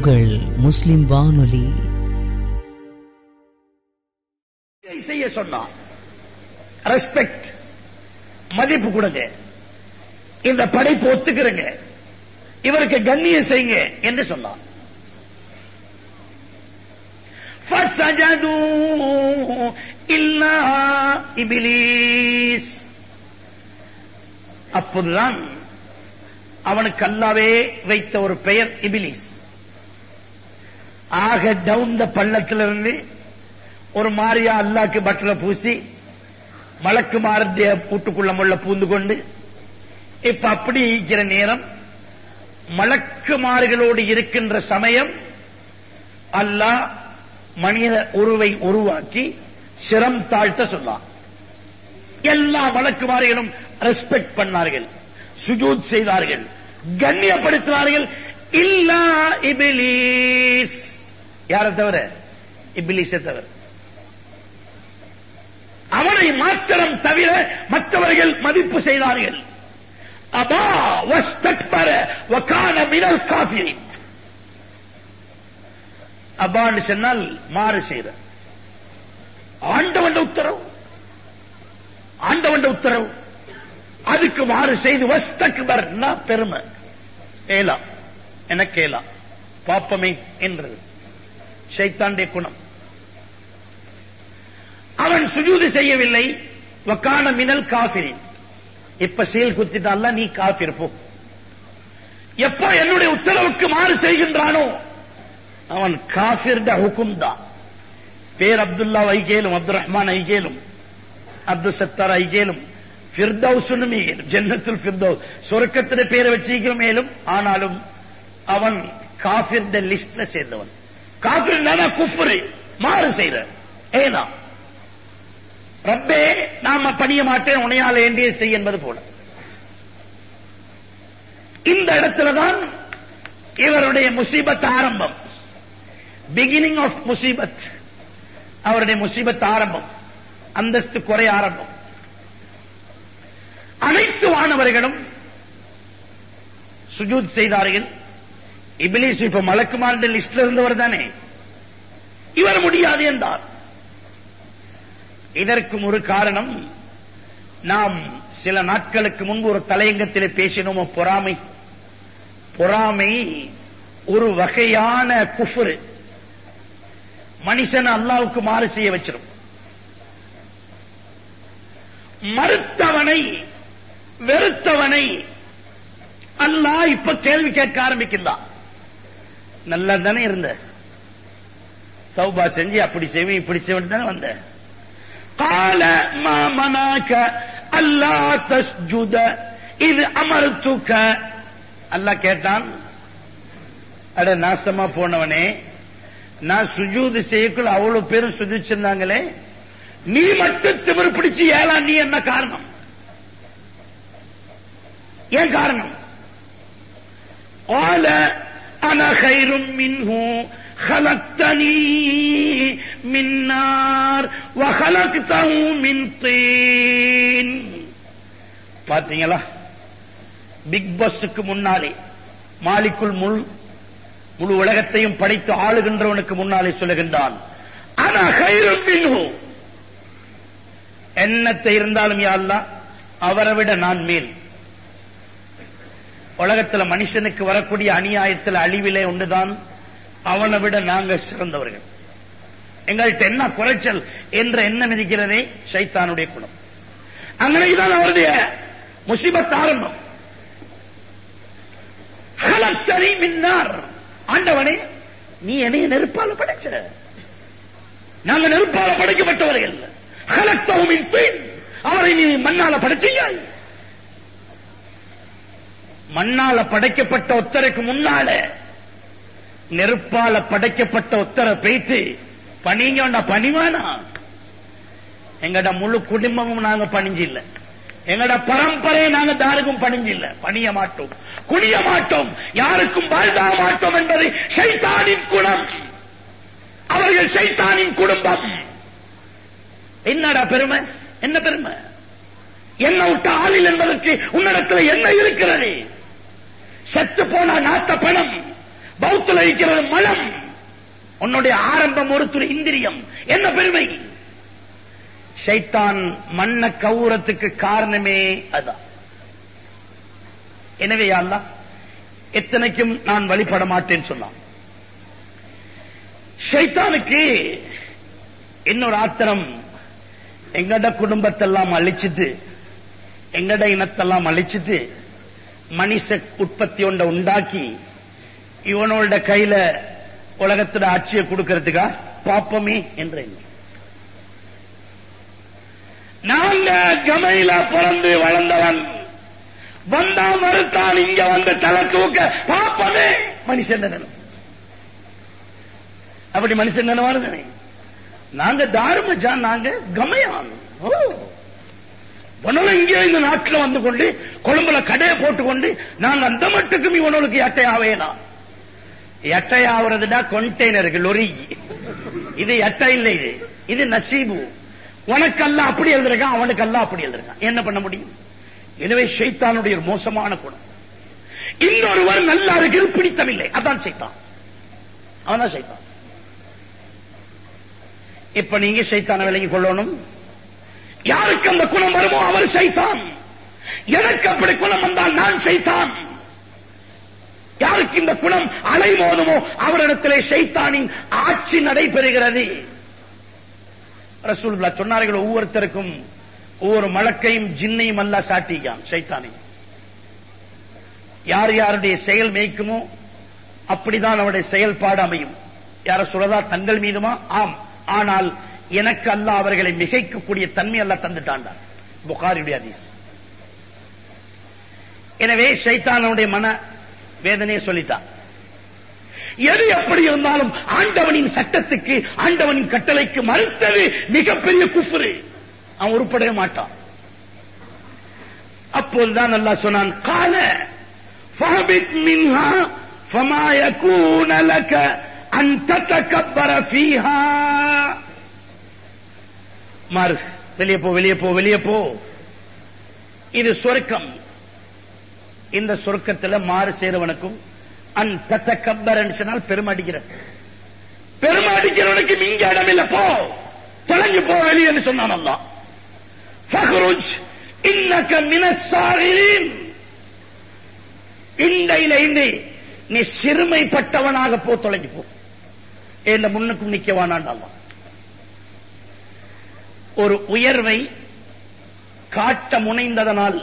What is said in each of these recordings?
உங்கள் முஸ்லிம் வானொலி இதை செய்ய சொன்னான் ரெஸ்பெக்ட் மதிப்பு கொடுங்க இந்த படைப்பு ஒத்துக்கிறங்க இவருக்கு கண்ணியம் செய்யுங்க என்று சொன்னான் فَسَجَدُوا إِلَّا إِبْلِيسَ அப்போதுதான் அவனுக்கு அல்லாவே வைத்த ஒரு பெயர் இபிலிஸ் ஆக டவுன் பள்ளத்திலிருந்து ஒரு மாரியா அல்லாக்கு பட்டரை பூசி மலக்கு மாரண்டிய பூட்டுக்குள்ள முள்ள பூந்து கொண்டு இப்ப அப்படி இருக்கிற நேரம் மலக்குமார்களோடு இருக்கின்ற சமயம் அல்லாஹ் மனித உருவை உருவாக்கி சிரம் தாழ்த்த சொன்னான் எல்லா மலக்குமார்களும் ரெஸ்பெக்ட் பண்ணார்கள் சுஜூத் செய்தார்கள் கண்ணியப்படுத்தினார்கள் இல்லா இபிலிஸ் யாரை தவிர இபிலிஸை தவிர அவனை மாத்திரம் தவிர மற்றவர்கள் மதிப்பு செய்தார்கள் அபா வஸ்தக்பர வகான மினல் காஃபிரின் அபான்னு சொன்னால் மாறு செய்த ஆண்டவன் உத்தரவு ஆண்டவன் உத்தரவு அதுக்கு மாறு செய்து வஸ்தக்பர் பெருமை ஏலா எனக்கு ஏலா பாப்பமே என்றது ஷைத்தாண்டே குணம் அவன் சுஜூது செய்யவில்லை வக்கான மினல் காபிரின் இப்ப செயல் குத்திட்டால நீ காபிர் போ எப்ப என்னுடைய உத்தரவுக்கு மாறு செய்கின்றானோ அவன் காபிர்ட ஹுக்கும் தான் பேர் அப்துல்லா ஐகேலும் அப்துல் ரஹ்மான் ஐகேலும் அப்துல் சத்தார் ஐகேலும் ஃபிர்தௌசுன்னு ஈகேலும் ஜன்னத்துல் ஃபிர்தௌஸ் சொர்க்கத்தின பேரை வச்சிருக்கிறோம் மேலும் ஆனாலும் அவன் காபிர்ட லிஸ்ட்ல சேர்ந்தவன் காபிர் குஃபுரு மாறு செய்யற ஏனா ரப்பே நாம பணிய மாட்டேன் உனையால் வேண்டிய செய் என்பது போல இந்த இடத்துலதான் இவருடைய முசீபத் ஆரம்பம் பிகினிங் ஆஃப் முசீபத் அவருடைய முசீபத் ஆரம்பம் அந்தஸ்து குறை ஆரம்பம் அனைத்து வானவர்களும் சுஜூத் செய்தார்கள் இபிலிஸ் இப்ப மலக்குமார்ந்த லிஸ்ட்ல இருந்தவர் தானே இவர் முடியாது என்றார் இதற்கும் ஒரு காரணம் நாம் சில நாட்களுக்கு முன்பு ஒரு தலையங்கத்திலே பேசினோமோ பொறாமை பொறாமை ஒரு வகையான குஃபுரு மனுஷன் அல்லாவுக்கு மாறு செய்ய வச்சிடும் மறுத்தவனை வெறுத்தவனை அல்லாஹ் இப்ப கேள்வி கேட்க ஆரம்பிக்கின்றான் நல்லா தானே இருந்த தௌபா செஞ்சு அப்படி செய்வேன் இப்படி செய்வேன் தானே வந்த கால மா மனாக்க அல்லா தஸ்ஜுத இது அமர்த்துக்க அல்லாஹ் கேட்டான் அட நாசமா போனவனே நான் சுஜூது செய்யக்குள்ள அவ்வளவு பேரும் சுதிச்சிருந்தாங்களே நீ மட்டும் திமிர் பிடிச்சு ஏலா நீ என்ன காரணம் ஏன் காரணம் قال انا خير منه خلقتني من نار وخلقته من طين பாத்தீங்களா பிக் பாஸுக்கு முன்னாலே மாலிக்குள் முழு முழு உலகத்தையும் படைத்து ஆளுகின்றவனுக்கு முன்னாலே சொல்லுகின்றான் ஆனா கைரும் மின்ஹு என்னத்தை இருந்தாலும் யாழ்லா அவரை விட நான் மேல் உலகத்துல மனுஷனுக்கு வரக்கூடிய அநியாயத்தில் அழிவிலே ஒன்றுதான் அவனை விட நாங்க சிறந்தவர்கள் எங்கள்கிட்ட என்ன குறைச்சல் என்ற எண்ணம் இருக்கிறதே சைத்தானுடைய குணம் அங்கனைதான் அவருடைய முசிபத் ஆரம்பம் ஹலத்தனி மின்னார் ஆண்டவனே நீ என்னைய நெருப்பால படைச்ச நாங்க நெருப்பால படைக்கப்பட்டவர்கள் ஹலத்தவுமின் பெண் அவரை நீ மண்ணால படைச்சியாய் மண்ணால படைக்கப்பட்ட ஒத்தருக்கு முன்னால நெருப்பால படைக்கப்பட்ட ஒத்தரை பேய்த்து பணிங்க பணிவானா எங்கட முழு குடும்பமும் நாங்க பணிஞ்சு இல்ல எங்கட பரம்பரையை நாங்க தாருக்கும் பணிஞ்சு இல்ல பணிய மாட்டோம் குனிய மாட்டோம் யாருக்கும் வாழ்தாக மாட்டோம் என்பது சைத்தானின் குணம் அவர்கள் சைத்தானின் குடும்பம் என்னடா பெருமை என்ன பெருமை என்ன விட்ட ஆளில் என்பதற்கு உன்னிடத்தில் என்ன இருக்கிறது செத்து போன நாத்த பணம் பௌத்துல உள்ளத்துல இருக்கிறது மலம் உன்னுடைய ஆரம்பம் ஒரு துளி இந்திரியம் என்ன பெருமை ஷைத்தான் மண்ண கவுரத்துக்கு காரணமே அதான் எனவே யா அல்லாஹ் எத்தனைக்கும் நான் வழிபட மாட்டேன்னு சொன்னான் ஷைத்தானுக்கு இன்னொரு ஆத்திரம் எங்கட குடும்பத்தெல்லாம் அழிச்சிட்டு எங்கட இனத்தெல்லாம் அழிச்சிட்டு மனுஷ உற்பத்தி ஒன்றை உண்டாக்கி இவனோட கையில உலகத்துல ஆட்சியை கொடுக்கறதுக்கா பாப்பமே என்ற எண்ணம் நாங்க கமையில பிறந்து வளர்ந்தவன் வந்தா மறுத்தான் இங்க வந்து தலை தூக்க பாப்பமே மனுஷன் நினைவு அப்படி மனுஷன் நினைவாருதானே நாங்க தாருமஜா நாங்க கமையான் ஓ உணவு இங்கே இந்த நாட்டில் வந்து கொண்டு கொழும்புல கடையை போட்டுக்கொண்டு நாங்க அந்த மட்டுக்கும் இவனுக்கு எட்டையாவேலாம் எட்டையாவதுடா கொண்டெய்னருக்கு லொரி இது எட்டை இல்லை இது இது நசீபு உனக்கெல்லாம் அப்படி எழுதிருக்கான் அவனுக்கெல்லாம் அப்படி எழுதிருக்கான் என்ன பண்ண முடியும் எனவே ஷைத்தானுடைய ஒரு மோசமான குணம் இன்னொருவர் நல்லா இருக்கிறது பிடித்தமில்லை அதான் சைத்தான் அவன் தான் சைத்தான் இப்ப நீங்க சைத்தான விலகி கொள்ளணும் யாருக்கு அந்த குணம் வருமோ அவர் சைத்தான் எனக்கு அப்படி குணம் வந்தால் நான் சைத்தான் யாருக்கு இந்த குணம் அலைமோதுமோ அவரிடத்திலே சைத்தானின் ஆட்சி நடைபெறுகிறது ரசூலுல்லா சொன்னார்கள் ஒவ்வொருத்தருக்கும் ஒவ்வொரு மலக்கையும் ஜின்னையும் அல்ல சாட்டியான் சைத்தானை யார் யாருடைய செயல் மேய்க்குமோ அப்படிதான் அவருடைய செயல்பாடு அமையும் யார சொல்லதா தங்கள் மீதுமா ஆம் ஆனால் எனக்கு அல்ல அவர்களை மிகைக்கக்கூடிய தன்மை அல்ல தந்துட்டாண்டான் புகாரியுடைய ஹதீஸ் எனவே ஷைத்தானுடைய மன வேதனையை சொல்லிட்டான் எது எப்படி இருந்தாலும் ஆண்டவனின் சட்டத்துக்கு ஆண்டவனின் கட்டளைக்கு மறுத்தது மிகப்பெரிய குஃபுரு அவன் உருப்படவே மாட்டான் அப்போதுதான் அல்லாஹ் சொன்னான் கால ஃபஹபித் மின்ஹா ஃபமா யகூன லக அன் ததகப்பர ஃபீஹா மாறு வெளியே போ வெளியே போ வெளியே போ இது சொர்க்கம் இந்த சொர்க்கத்துல மாறு சேருவனுக்கும் அன் தத்தக்கப்பரன் சொன்னால் பெருமடிக்கிற பெருமடிக்கிறவனுக்கு இங்க இடம் இல்ல போ தொலைஞ்சு போ வெளியே சொன்னான் அல்லா ஃபஹ்ருஜ் இன்னக மினஸ்ஸாகிரீன் இண்டையில இண்டி நீ சிறுமைப்பட்டவனாக போ தொலைஞ்சு போ இந்த முன்னுக்கும் நிக்க வேணாண்டா ஒரு உயர்வை காட்ட முனைந்ததனால்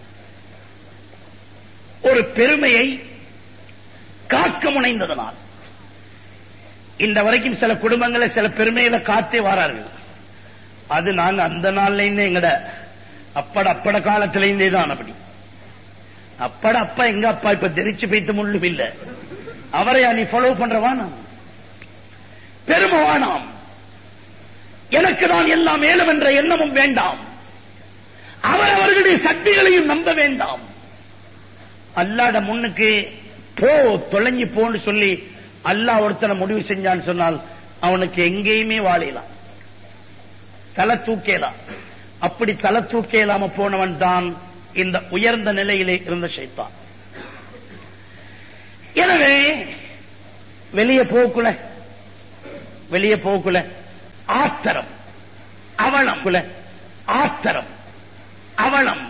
ஒரு பெருமையை காக்க முனைந்ததனால் இந்த வரைக்கும் சில குடும்பங்களை சில பெருமையில காத்தே வாரார்கள் அது நாங்க அந்த நாள்ல இருந்தே எங்கட அப்பட அப்பட காலத்துல இருந்தே தான் அப்படி அப்பட அப்பா எங்க அப்பா இப்ப தெரிச்சு பைத்து முள்ளும் இல்ல அவரையா நீ ஃபாலோ பண்றவா நான் பெருமை வேணாம் எனக்கு தான் எல்லாம் மேலும் என்ற எண்ணமும் வேண்டாம் அவர் அவர்களுடைய சக்திகளையும் நம்ப வேண்டாம் அல்லாட முன்னுக்கு போ தொலைஞ்சு போன்னு சொல்லி அல்லாஹ் ஒருத்தனை முடிவு செஞ்சான்னு சொன்னால் அவனுக்கு எங்கேயுமே வாழலாம் தலை தூக்கேலாம் அப்படி தலை தூக்கேலாம போனவன் தான் இந்த உயர்ந்த நிலையிலே இருந்த ஷைத்தான் எனவே வெளியே போக்குல வெளியே போக்குல ஆத்தரம் அவலம் குல ஆத்தரம் அவலம்